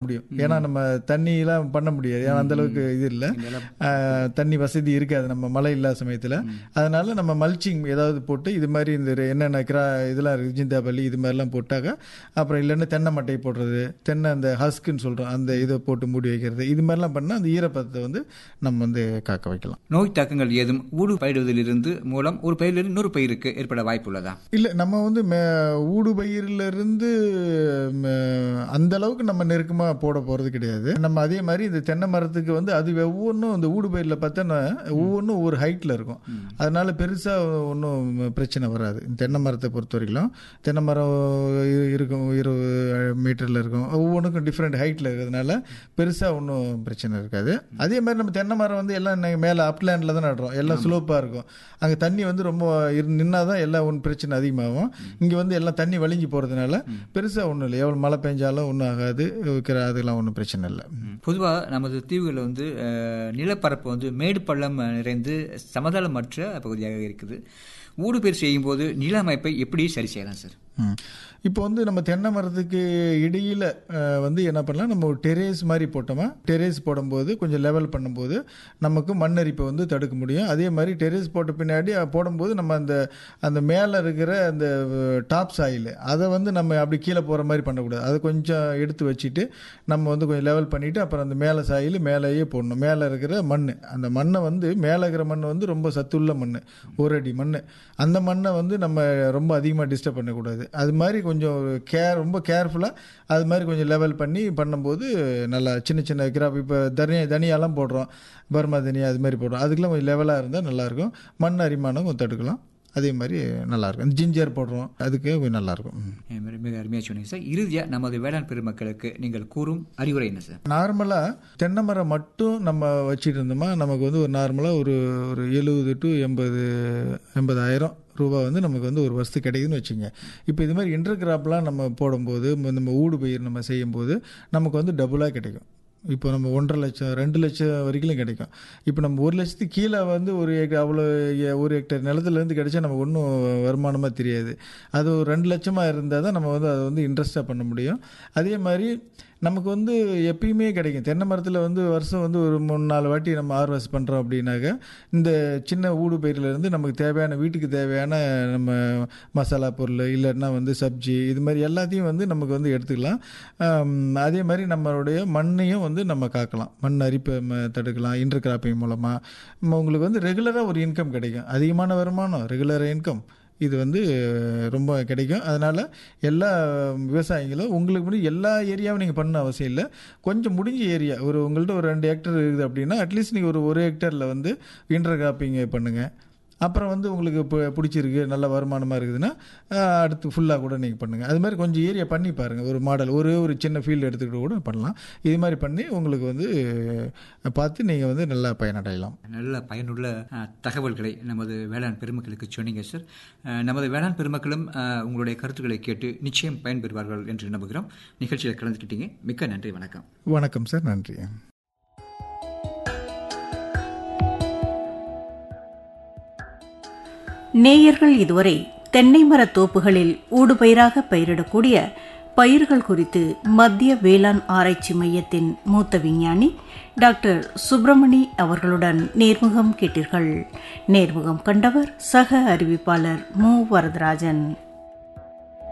முடியும் ஏன்னா நம்ம தண்ணியெல்லாம் பண்ண முடியாது ஏன்னா அந்த அளவுக்கு இது இல்லை தண்ணி வசதி இருக்காது நம்ம மழை இல்லாத சமயத்தில் அதனால நம்ம மல்ச்சிங் ஏதாவது போட்டு இது மாதிரி இந்த என்னென்ன கிரா இதெல்லாம் இருக்குது ஜிந்தாபள்ளி இது மாதிரிலாம் போட்டாக்க அப்புறம் இல்லைன்னா தென்னை மட்டை போடுறது தென்னை அந்த ஹஸ்க்குன்னு சொல்கிறோம் அந்த இதை போட்டு மூடி வைக்கிறது இது மாதிரிலாம் பண்ணால் அந்த ஈரப்பதத்தை வந்து நம்ம வந்து காக்க வைக்கலாம் நோய் தாக்கங்கள் ஏதும் ஊடு பயிடுவதிலிருந்து மூலம் ஒரு பயிரிலிருந்து இன்னொரு பயிருக்கு ஏற்பட வாய்ப்பு உள்ளதா இல்லை நம்ம வந்து மே ஊடு பயிரிலிருந்து ம- அந்த அளவுக்கு நம்ம நெருக்கமாக போட போகிறது கிடையாது நம்ம அதே மாதிரி இந்த தென்னை மரத்துக்கு வந்து அது ஒவ்வொன்றும் இந்த ஊடு பயிரில் பார்த்தோன்னா ஒவ்வொன்றும் ஒரு ஹைட்டில் இருக்கும் அதனால பெருசாக ஒன்றும் பிரச்சனை வராது இந்த தென்னை மரத்தை பொறுத்த வரைக்கும் தென்னை மரம் இ- இருக்கும் இருபது மீட்டரில் இருக்கும் ஒவ்வொன்றுக்கும் டிஃப்ரெண்ட் ஹைட்டில் இருக்கிறதுனால பெருசாக ஒன்றும் பிரச்சனை இருக்காது அதே மாதிரி நம்ம தென்னை மரம் வந்து எல்லாம் மேலே அப்லேண்டில் தான் நடுறோம் எல்லாம் ஸ்லோப்பாக இருக்கும் அங்கே தண்ணி வந்து ரொம்ப நின்னா தான் எல்லாம் ஒன்றும் பிரச்சனை அதிகமாகும் இங்கே வந்து எல்லாம் தண்ணி வலிஞ்சு போகிறதுனால பெருசாக ஒன்றும் இல்லை எவ்வளோ மழை பெஞ்சாலும் ஒன்றும் ஆகாது வைக்கிற அதெல்லாம் ஒன்றும் பிரச்சனை இல்லை பொதுவாக நமது தீவுகளில் வந்து அஹ், நிலப்பரப்பு வந்து மேடு பள்ளம் நிறைந்து சமதளமற்ற பகுதியாக இருக்குது ஊடு பயிர் செய்யும்போது நில அமைப்பை எப்படி சரி செய்யலாம் சார் ம். இப்போ வந்து நம்ம தென்னை மரத்துக்கு இடையில அஹ், வந்து என்ன பண்ணலாம் நம்ம ஒரு டெரேஸ் மாதிரி போட்டோமா டெரேஸ் போடும்போது கொஞ்சம் லெவல் பண்ணும்போது நமக்கு மண்ணரிப்பை வந்து தடுக்க முடியும் அதே மாதிரி டெரேஸ் போட்ட பின்னாடி அஹ், போடும்போது நம்ம அந்த அந்த மேலே இருக்கிற அந்த டாப் சாயில் அதை வந்து நம்ம அப்படி கீழே போகிற மாதிரி பண்ணக்கூடாது அதை கொஞ்சம் எடுத்து வச்சுட்டு நம்ம வந்து கொஞ்சம் லெவல் பண்ணிவிட்டு அப்புறம் அந்த மேலே சாயில் மேலேயே போடணும் மேலே இருக்கிற மண் அந்த மண்ணை வந்து மேலே இருக்கிற மண் வந்து ரொம்ப சத்துள்ள மண் ஒரு அடி மண் அந்த மண்ணை வந்து நம்ம ரொம்ப அதிகமாக டிஸ்டர்ப் பண்ணக்கூடாது அது மாதிரி கொஞ்சம் கேர் ரொம்ப கேர்ஃபுல்லாக அது மாதிரி கொஞ்சம் லெவல் பண்ணி பண்ணும்போது நல்லா சின்ன சின்ன கிராப் இப்போ தனியா தனியாலாம் போடுறோம் பர்மா தனியா அது மாதிரி போடுறோம் அதுக்கெல்லாம் கொஞ்சம் லெவலாக இருந்தால் நல்லாயிருக்கும் மண் அரிமானம் கொஞ்சம் தடுக்கலாம் அதே மாதிரி நல்லாயிருக்கும் ஜிஞ்சர் போடுறோம் அதுக்கு கொஞ்சம் நல்லாயிருக்கும் ம். அஹ், மிக- மிக அருமையாக சொன்னீங்க சார் இறுதியாக நமது வேளாண் பெருமக்களுக்கு நீங்கள் கூறும் அறிவுரை என்ன சார் நார்மலாக தென்னை மரம் மட்டும் நம்ம வச்சுட்டு இருந்தோமா நமக்கு வந்து ஒரு நார்மலாக ஒரு ஒரு எழுபது டு எண்பது எண்பதாயிரம் ரூபா வந்து நமக்கு வந்து ஒரு வருஷத்துக்கு கிடைக்குதுன்னு வச்சுங்க இப்போ இது மாதிரி இன்டர் கிராப்லாம் நம்ம போடும்போது ம- நம்ம ஊடு பயிர் நம்ம செய்யும்போது நமக்கு வந்து டபுளாக கிடைக்கும் இப்போ நம்ம ஒன்றரை லட்சம் ரெண்டு லட்சம் வரைக்கும் கிடைக்கும் இப்போ நம்ம ஒரு லட்சத்துக்கு கீழே வந்து ஒரு ஏக்க- அவ்வளோ ஏ- ஒரு ஹெக்டேர் நிலத்துலேருந்து கிடைச்சா நமக்கு ஒன்றும் வருமானமாக தெரியாது அது ஒரு ரெண்டு லட்சமாக இருந்தால் தான் நம்ம வந்து அதை வந்து இன்ட்ரெஸ்ட்டாக பண்ண முடியும் அதே மாதிரி நமக்கு வந்து எப்பயுமே கிடைக்கும் தென்னை மரத்தில் வந்து வருஷம் வந்து ஒரு மூணு நாலு வாட்டி நம்ம ஹார்வெஸ்ட் பண்ணுறோம் அப்படின்னாக்க இந்த சின்ன ஊடு பயிரிலேருந்து நமக்கு தேவையான வீட்டுக்கு தேவையான நம்ம மசாலா பொருள் இல்லைன்னா வந்து சப்ஜி இது மாதிரி எல்லாத்தையும் வந்து நமக்கு வந்து எடுத்துக்கலாம் ஆம், அதே மாதிரி நம்மளுடைய மண்ணையும் வந்து நம்ம காக்கலாம் மண் அரிப்பை ம- தடுக்கலாம் இன்டர் கிராப்பிங் மூலமாக உங்களுக்கு வந்து ரெகுலராக ஒரு இன்கம் கிடைக்கும் அதிகமான வருமானம் ரெகுலர் இன்கம் இது வந்து ரொம்ப கிடைக்கும் அதனால் எல்லா விவசாயிகளும் உங்களுக்கு முடிஞ்ச எல்லா ஏரியாவும் நீங்கள் பண்ண அவசியம் இல்லை கொஞ்சம் முடிஞ்ச ஏரியா ஒரு உங்கள்கிட்ட ஒரு ரெண்டு ஹெக்டர் இருக்குது அப்படின்னா அட்லீஸ்ட் நீங்கள் ஒரு ஒரு ஹெக்டரில் வந்து இன்டர் கிராப்பிங் பண்ணுங்கள் அப்புறம் வந்து உங்களுக்கு இப்போ பிடிச்சிருக்கு நல்ல வருமானமாக இருக்குதுன்னா ஆஹ், அடுத்து ஃபுல்லாக கூட நீங்கள் பண்ணுங்கள் அது மாதிரி கொஞ்சம் ஏரியா பண்ணி பாருங்கள் ஒரு மாடல் ஒரே ஒரு சின்ன ஃபீல்டு எடுத்துக்கிட்டு கூட பண்ணலாம் இது மாதிரி பண்ணி உங்களுக்கு வந்து பார்த்து நீங்கள் வந்து நல்லா பயனடையலாம் நல்ல பயனுள்ள அஹ், தகவல்களை நமது வேளாண் பெருமக்களுக்கு சொன்னீங்க சார் அஹ், நமது வேளாண் பெருமக்களும் அஹ், உங்களுடைய கருத்துக்களை கேட்டு நிச்சயம் பயன்பெறுவார்கள் என்று நம்புகிறோம் நிகழ்ச்சியில் கலந்துக்கிட்டீங்க மிக்க நன்றி வணக்கம் வணக்கம் சார் நன்றி நேயர்கள் இதுவரை தென்னை மரத் தோப்புகளில் ஊடுபயிராக பயிரிடக்கூடிய பயிர்கள் குறித்து மத்திய வேளாண் ஆராய்ச்சி மையத்தின் மூத்த விஞ்ஞானி டாக்டர் சுப்பிரமணி அவர்களுடன் நேர்முகம் கேட்டீர்கள் நேர்முகம் கண்டவர் சக அறிவிப்பாளர் மு வரதராஜன்